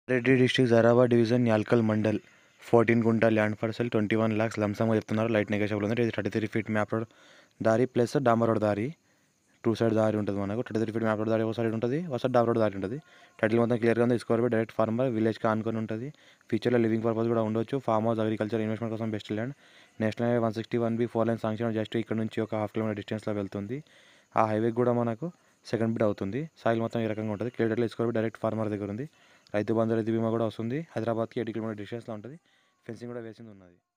Reddy district Zaheerabad division Yalkal mandal forty gunta land parcel twenty one lakhs లంసంగా చెప్తున్నారు light negotiable ఉంది ఇది thirty three feet map road దారి ప్లస్ డాంబర్ రోడ్ దారి టూ సైడ్ దారి ఉంటుంది మనకు thirty three feet map road దారి ఒక సైడ్ ఉంటుంది ఒక సైడ్ డాంబర్ రోడ్ దారి ఉంటుంది టైటిల్ మొత్తం క్లియర్గా ఉంది స్కోర్ డైరెక్ట్ ఫార్మర్ విలేజ్కి ఆనుకొని ఉంటుంది ఫ్యూచర్లో లివింగ్ పర్పస్ కూడా ఉండొచ్చు ఫార్మ్ హౌస్ అగ్రికల్చర్ ఇన్వెస్ట్మెంట్ కోసం best land national highway one sixty one B four lane sanction just ఇక్కడ నుంచి ఒక హాఫ్ కిలోమీటర్ డిస్టెన్స్లో వెళ్తుంది ఆ హైవే కూడా మనకు సెకండ్ బిట్ అవుతుంది సాయిల్ మొత్తం ఈ రకంగా ఉంటుంది క్లియర్లో స్కోర్ డైరెక్ట్ ఫార్మర్ దగ్గర ఉంది రైతు బంధు రైతు బీమా కూడా వస్తుంది హైదరాబాద్కి ఎయిటీ కిలోమీటర్ డిస్టెన్స్లో ఉంటుంది ఫెన్సింగ్ కూడా వేసింది ఉన్నది